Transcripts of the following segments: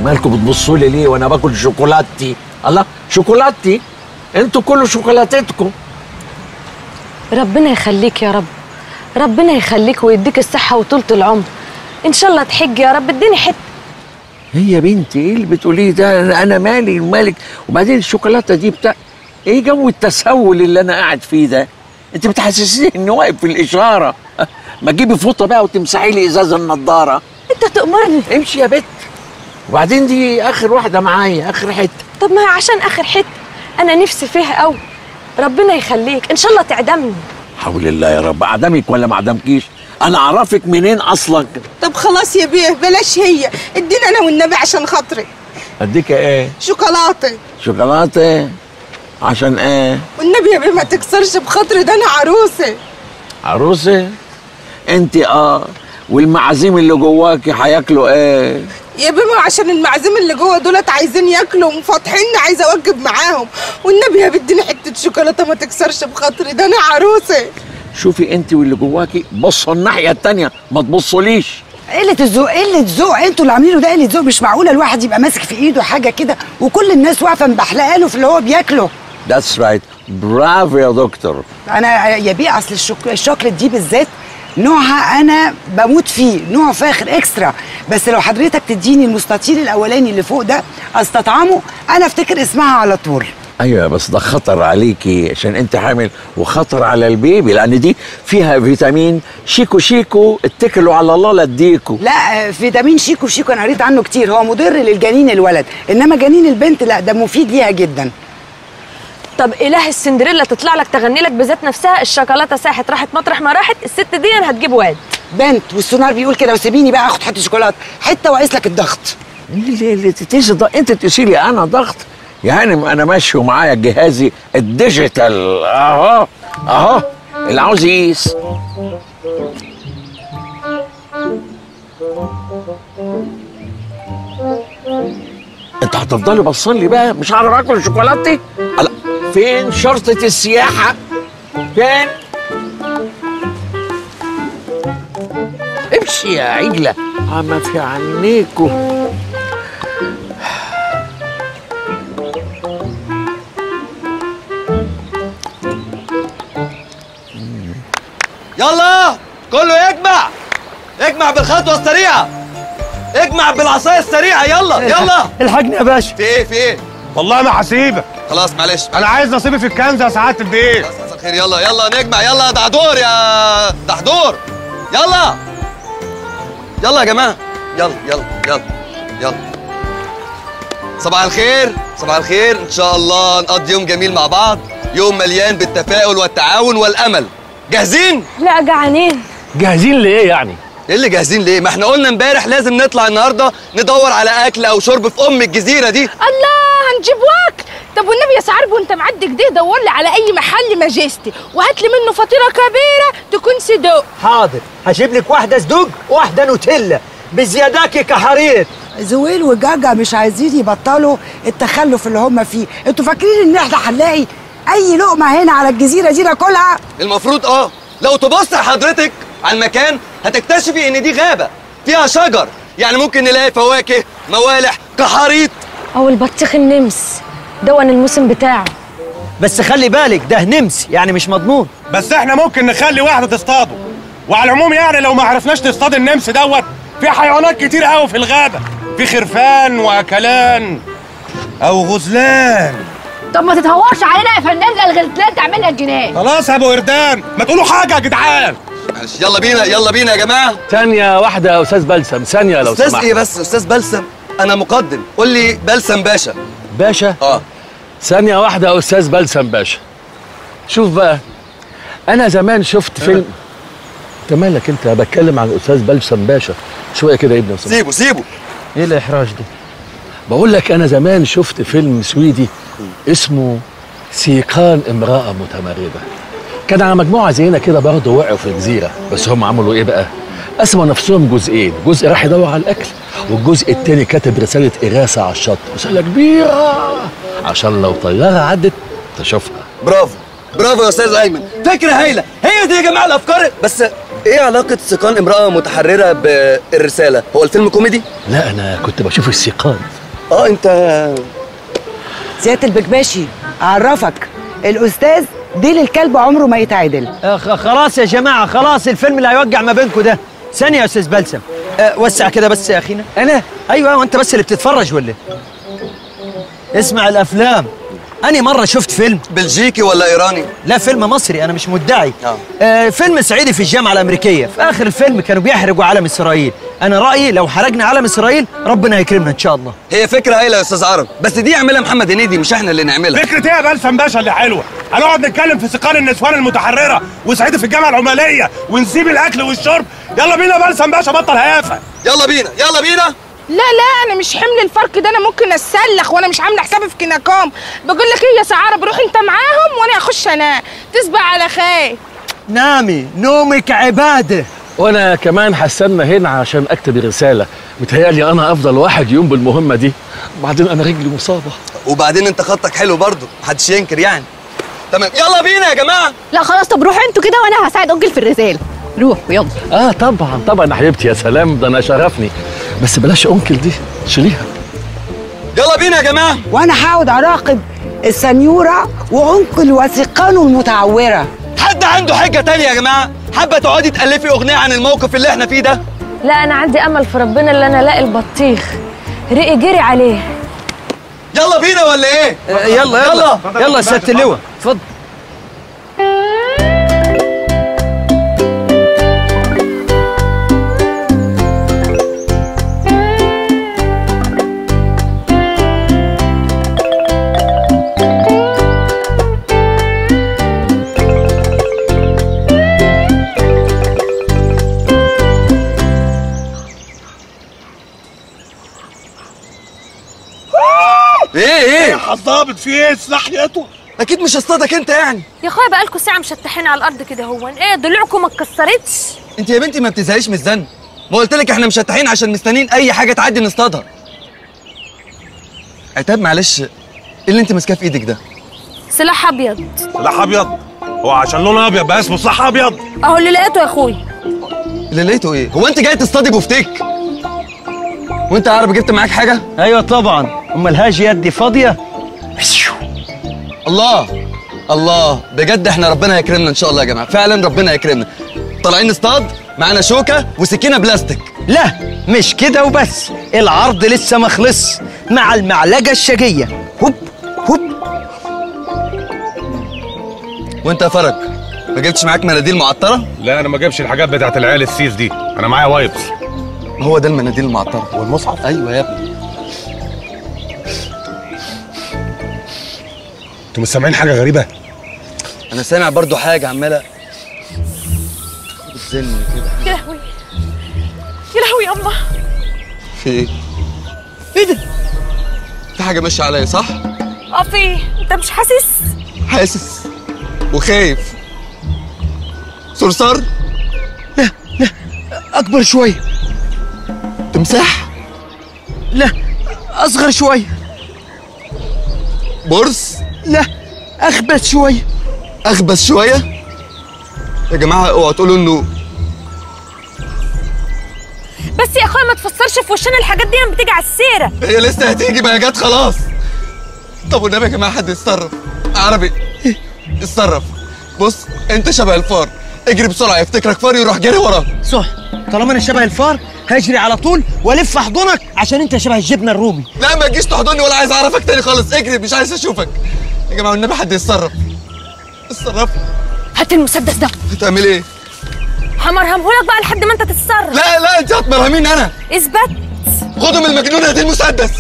مالكم بتبصوا لي ليه وانا باكل شوكولاتتي الله شوكولاتتي انتوا كلوا شوكولاتتكم ربنا يخليك يا رب ربنا يخليك ويديك الصحة وطولة العمر إن شاء الله تحج يا رب اديني حتة هي يا بنتي ايه اللي بتقوليه ده انا أنا مالي ومالك وبعدين الشوكولاته دي بتاع ايه جو التسول اللي انا قاعد فيه ده انت بتحسسني اني واقف في الاشاره ما تجيبي فوطه بقى وتمسحي لي ازاز النضاره أنت تأمرني امشي يا بت وبعدين دي اخر واحده معايا اخر حته طب ما هي عشان آخر حتة أنا نفسي فيها أوي ربنا يخليك إن شاء الله تعدمني حول الله يا رب اعدمك ولا ما اعدمكيش انا اعرفك منين اصلا طب خلاص يا بيه بلاش هي ادينا انا والنبي عشان خاطري اديك ايه شوكولاته شوكولاته عشان ايه والنبي يا بيه ما تكسرش بخاطري ده انا عروسه عروسه انت اه والمعازيم اللي جواكي هياكلوا ايه يا بيه ما عشان المعازيم اللي جوه دولت عايزين ياكلوا وفاتحيني عايزه اوجب معاهم والنبي يا بديني حته شوكولاته ما تكسرش بخاطري ده انا عروسه شوفي انت واللي جواكي بصوا الناحيه التانيه ما تبصوليش قلة الذوق قلة ذوق انتوا اللي عاملينه ده قلة ذوق مش معقولة الواحد يبقى ماسك في ايده حاجة كده وكل الناس واقفة مبحلقة له في اللي هو بياكله ذاتس رايت برافو يا دكتور انا يا بيه اصل الشوك... الشوكليت دي بالذات نوعها انا بموت فيه نوع فاخر اكسترا بس لو حضرتك تديني المستطيل الاولاني اللي فوق ده استطعمه انا افتكر اسمها على طول ايوه بس ده خطر عليكي عشان انت حامل وخطر على البيبي لان دي فيها فيتامين شيكو شيكو اتكلوا على الله لا اديكوا لا آه، فيتامين شيكو شيكو انا قريت عنه كتير هو مضر للجنين الولد انما جنين البنت لا ده مفيد ليها جدا طب إله السندريلا تطلع لك تغني لك بذات نفسها الشوكولاتة ساحت راحت مطرح ما راحت الست دي هتجيب واد بنت والسونار بيقول كده وسيبيني بقى اخد حته شوكولاته حته واقيس لك الضغط اللي اللي تقيسي ضغط انت تقيسي لي انا ضغط يعني انا ماشي ومعايا جهازي الديجيتال اهو اهو اللي عاوز يقيس انت هتفضلي باصين لي بقى مش هعرف اكل شوكولاتتي لا فين شرطة السياحة فين امشي يا عجلة عما في عينيكوا يلا كله يجمع اجمع بالخطوه السريعه اجمع بالعصايه السريعه يلا يلا الحقني يا باشا في ايه في ايه والله ما هسيبك خلاص معلش انا عايز نصيبي في الكنز يا سعاده البيت خلاص مساء الخير يلا يلا نجمع يلا ده حضور يا ده حضور يلا يلا يا جماعه يلا يلا يلا يلا صباح الخير صباح الخير ان شاء الله نقضي يوم جميل مع بعض يوم مليان بالتفاؤل والتعاون والامل جاهزين لا جعانين جاهزين لايه يعني ايه اللي جاهزين ليه؟ ما احنا قلنا امبارح لازم نطلع النهارده ندور على اكل او شرب في ام الجزيره دي الله هنجيب واكل طب والنبي يا سعرب وانت معدي كده دور لي على اي محل ماجستي وهات لي منه فطيره كبيره تكون صدوق حاضر هجيب لك واحدة صدوق وواحدة نوتيلا بزياداكي كحريت زويل وجاجا مش عايزين يبطلوا التخلف اللي هم فيه انتوا فاكرين ان احنا هنلاقي اي لقمه هنا على الجزيره دي ناكلها المفروض اه لو تبص حضرتك على المكان هتكتشفي ان دي غابه فيها شجر يعني ممكن نلاقي فواكه موالح كحريت أو البطيخ النمس دون الموسم بتاعه بس خلي بالك ده نمس يعني مش مضمون بس احنا ممكن نخلي واحده تصطاده وعلى العموم يعني لو ما عرفناش نصطاد النمس دوت في حيوانات كتير قوي في الغابه في خرفان واكلان او غزلان طب ما تتهورش علينا يا فنان لا الغلتلان تعملنا الجنان خلاص يا ابو قردان ما تقولوا حاجه يا جدعان معلش يلا بينا يلا بينا يا جماعه ثانية واحدة يا أستاذ بلسم ثانية لو استاذ سمحت ايه بس استاذ بلسم انا مقدم قول لي بلسم باشا باشا اه ثانية واحدة يا أستاذ بلسم باشا شوف بقى أنا زمان شفت فيلم أنت مالك أنت بتكلم عن أستاذ بلسم باشا شوية كده يا ابني لو سمحت. سيبه سيبه ايه الاحراج ده بقول لك أنا زمان شفت فيلم سويدي اسمه سيقان امرأة متمردة كان على مجموعة زينا كده برضه وقعوا في جزيرة بس هم عملوا إيه بقى؟ قسموا نفسهم جزئين جزء راح يدور على الأكل والجزء التاني كاتب رسالة إغاثة على الشط رسالة كبيرة عشان لو طيارة عدت تشوفها برافو برافو يا استاذ ايمن فكره هايله هي دي يا جماعه الافكار بس ايه علاقه سيقان امراه متحرره بالرساله هو الفيلم كوميدي لا أنا كنت بشوف السيقان اه انت سياده البكباشي اعرفك الاستاذ ديل الكلب عمره ما يتعدل آه، خ- خلاص يا جماعه خلاص الفيلم اللي هيوجع ما بينكم ده ثانيه يا استاذ بلسم أه وسع كده بس يا اخينا انا ايوه وانت بس اللي بتتفرج ولا إيه؟ اسمع الافلام أنا مرة شفت فيلم بلجيكي ولا ايراني؟ لا فيلم مصري أنا مش مدعي آه. آه فيلم صعيدي في الجامعة الأمريكية في آخر الفيلم كانوا بيحرقوا علم إسرائيل أنا رأيي لو حرقنا علم إسرائيل ربنا هيكرمنا إن شاء الله هي فكره هايله يا استاذ عرب بس دي يعملها محمد هنيدي مش احنا اللي نعملها فكرة ايه يا بلسم باشا اللي حلوة؟ هنقعد نتكلم في سقال النسوان المتحررة وسعيد في الجامعة العمالية ونسيب الأكل والشرب يلا بينا يا بلسم باشا بطل هيافة يلا بينا يلا بينا لا لا انا مش حمل الفرق ده انا ممكن اتسلخ وانا مش عامله حسابي في كيناكوم بقول لك ايه يا سعاره بروح انت معاهم وانا اخش انام تصبح على خير نامي نومك عبادة وانا كمان هستنى هنا عشان اكتب الرساله متهيألي انا افضل واحد يقوم بالمهمه دي بعدين انا رجلي مصابه وبعدين انت خطك حلو برضه محدش ينكر يعني تمام يلا بينا يا جماعه لا خلاص طب روحوا انتوا كده وانا هساعد انجل في الرساله روحوا يلا اه طبعا طبعا يا حبيبتي يا سلام ده انا شرفني بس بلاش انكل دي شيليها يلا بينا يا جماعه وانا هقعد اراقب السنيوره وانقل وثقانه المتعوره حد عنده حجه تانية يا جماعه حابه تقعدي تالفي اغنيه عن الموقف اللي احنا فيه ده لا انا عندي امل في ربنا اللي انا الاقي البطيخ رقي جري عليه يلا بينا ولا ايه آه يلا يلا يلا يا سيادة اللواء اتفضل ايه ايه الضابط في ايه سلاح يطول اكيد مش هصطادك انت يعني يا اخويا بقالكوا ساعه مشتحين على الارض كده هو ايه ضلوعكم ما اتكسرتش انت يا بنتي ما بتزهقيش من الزن ما قلت لك احنا مشتحين عشان مستنيين اي حاجه تعدي نصطادها عتاب معلش ايه اللي انت ماسكاه في ايدك ده سلاح ابيض سلاح ابيض هو عشان لونه ابيض بقى اسمه سلاح ابيض اهو اللي لقيته يا اخويا اللي لقيته ايه هو انت جاي تصطادي بفتيك وانت يا عربي جبت معاك حاجه أيوة طبعا أمال هاجي يدي فاضية الله الله بجد احنا ربنا يكرمنا ان شاء الله يا جماعه فعلا ربنا يكرمنا طالعين نصطاد معانا شوكه وسكينه بلاستيك لا مش كده وبس العرض لسه ما خلص مع المعلقة الشقية هوب هوب وانت يا فرج ما جبتش معاك مناديل معطره لا انا ما جابش الحاجات بتاعت العيال السيس دي انا معايا وايبس هو ده المناديل المعطره والمصحف ايوه يا ابني انتوا مش سامعين حاجه غريبه انا سامع برضو حاجه عماله بتزن كده يا لهوي يا لهوي يا اما في ايه ايه ده في حاجه ماشيه عليا صح اه في إيه؟ انت مش حاسس حاسس وخايف صرصار أكبر شوية تمساح لا أصغر شوية برص لا أخبث شوية اخبث شويه يا جماعه اوعوا تقولوا انه بس يا اخويا ما تفسرش في وشنا الحاجات دي لما بتيجي على السيره هي لسه هتيجي بقى جت خلاص طب والنبي يا جماعه حد يتصرف عربي اتصرف بص انت شبه الفار اجري بسرعه يفتكرك فار يروح جري وراك صح طالما أنا شبه الفار هجري على طول والف احضنك عشان انت شبه الجبنه الرومي لا ما تجيش تحضني ولا عايز اعرفك تاني خالص اجري مش عايز اشوفك يا جماعه والنبي حد يتصرف اتصرف هات المسدس ده هتعمل ايه همرهمهولك بقى لحد ما انت تتصرف لا لا انت هتمرهميني انا اثبت خدوا من المجنونه دي المسدس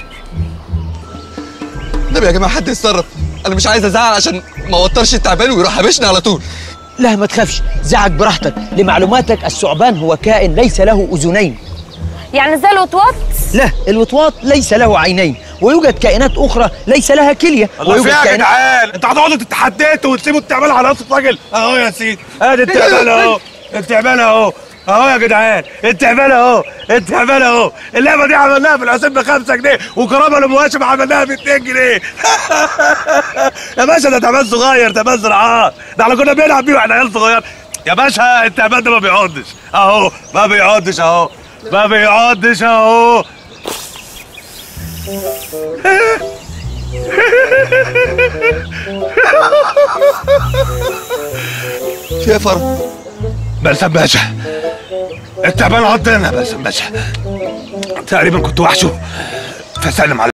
النبي يا جماعه حد يتصرف انا مش عايز ازعل عشان ما اوترش التعبان ويروح حابشني على طول لا ما تخافش زعق براحتك لمعلوماتك الثعبان هو كائن ليس له اذنين يعني زي الوطواط لا الوطواط ليس له عينين ويوجد كائنات اخرى ليس لها كليه الله ويوجد فيها يا كائنات جدعان انتوا هتقعدوا تتحديتوا وتسيبوا التعبان على راس الراجل اهو يا سيدي ادي التعبان اهو التعبان اهو اهو يا جدعان التعبان اهو التعبان اهو اللعبه دي عملناها في الحسين ب 5 جنيه وكرامه لمواشم عملناها ب 2 جنيه يا باشا ده تعبان صغير تعبان زراعات ده احنا كنا بنلعب بيه واحنا عيال صغير يا باشا التعبان ده ما بيعضش اهو ما بيعضش اهو ما بيعضش اهو يا فرج بلسم باشا التعبان عضنا بلسم باشا تقريبا كنت وحشه فسلم على